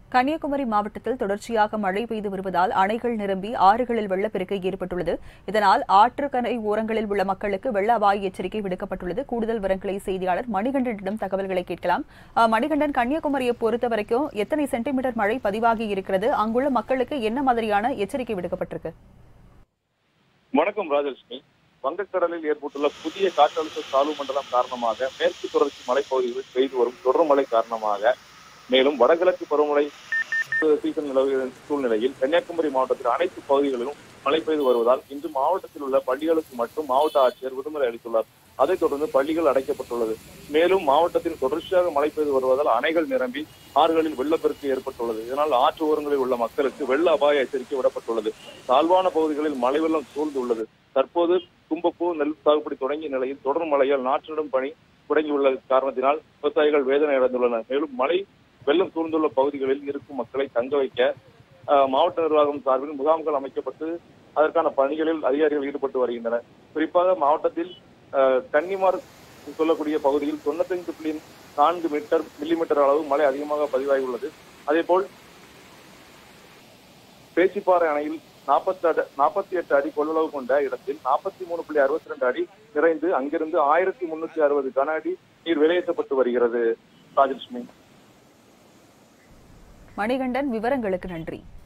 கன்னியாகுமரி மாவட்டத்தில் தொடர்ச்சியாக மழை பெய்து வருவதால் அணைகள் நிரம்பி ஆறுகளில் வெள்ளப்பெருக்கு ஏற்பட்டுள்ளது இதனால் ஆற்றுக்கரை ஓரங்களில் உள்ள மக்களுக்கு வெள்ள அபாய எச்சரிக்கை விடுக்கப்பட்டுள்ளது கூடுதல் விவரங்களை செய்தியாளர் மணிகண்டனிடம் தகவல்களை கேட்கலாம் அஹ், மணிகண்டன் கன்னியாகுமரியை பொறுத்த வரைக்கும் எத்தனை சென்டிமீட்டர் மழை பதிவாகி இருக்கிறது அங்குள்ள மக்களுக்கு என்ன மாதிரியான எச்சரிக்கை விடுக்கப்பட்டிருக்கு வணக்கம் ராஜலட்சுமி வங்கக்கடலில் ஏற்பட்டுள்ள புதிய காற்றழுத்த தாழ்வு மண்டலம் காரணமாக மேற்கு தொடர்ச்சி மலைப்பகுதிகளில் பெய்து வரும் தொடர் மழை காரணமாக மேலும் வடகிழக்கு பருவமழை சீசன் நிலவுகிற சூழ்நிலையில் கன்னியாகுமரி மாவட்டத்தில் அனைத்து பகுதிகளிலும் மழை பெய்து வருவதால் இன்று மாவட்டத்தில் உள்ள பள்ளிகளுக்கு மட்டும் மாவட்ட ஆட்சியர் விடுமுறை அளித்துள்ளார் அதைத் தொடர்ந்து பள்ளிகள் அடைக்கப்பட்டுள்ளது மேலும் மாவட்டத்தில் தொடர்ச்சியாக மழை பெய்து வருவதால் அணைகள் நிரம்பி ஆறுகளில் வெள்ளப்பெருக்கு ஏற்பட்டுள்ளது இதனால் ஆற்று ஓரங்களில் உள்ள மக்களுக்கு வெள்ள அபாய எச்சரிக்கை விடப்பட்டுள்ளது தாழ்வான பகுதிகளில் மழை வெள்ளம் சூழ்ந்துள்ளது தற்போது கும்பப்பூ நெல் சாகுபடி தொடங்கிய நிலையில் தொடர் மழையால் நாற்றிடும் பணி முடங்கியுள்ள காரணத்தினால் விவசாயிகள் வேதனை அடைந்துள்ளனர் மேலும் மழை வெள்ளம் சூழ்ந்துள்ள பகுதிகளில் இருக்கும் மக்களை தங்க வைக்க ஆஹ், மாவட்ட நிர்வாகம் சார்பில் முகாம்கள் அமைக்கப்பட்டு அதற்கான பணிகளில் அதிகாரிகள் ஈடுபட்டு வருகின்றனர் குறிப்பாக மாவட்டத்தில் ஆஹ், கன்னிமார் சொல்லக்கூடிய பகுதியில் தொண்ணூத்தைந்து புள்ளி நான்கு மீட்டர் மில்லிமீட்டர் அளவு மழை அதிகமாக பதிவாகியுள்ளது அதேபோல் பேச்சிப்பாறை அணையில் நாற்பத்தி நாற்பத்தி எட்டு அடி கொள்ளளவு கொண்ட இடத்தில் நாற்பத்தி மூணு புள்ளி அறுபத்தி ரெண்டு அடி நிறைந்து அங்கிருந்து ஆயிரத்தி முன்னூத்தி அறுபது கன அடி நீர் வெளியேற்றப்பட்டு வருகிறது ராஜலட்சுமி மணிகண்டன் விவரங்களுக்கு நன்றி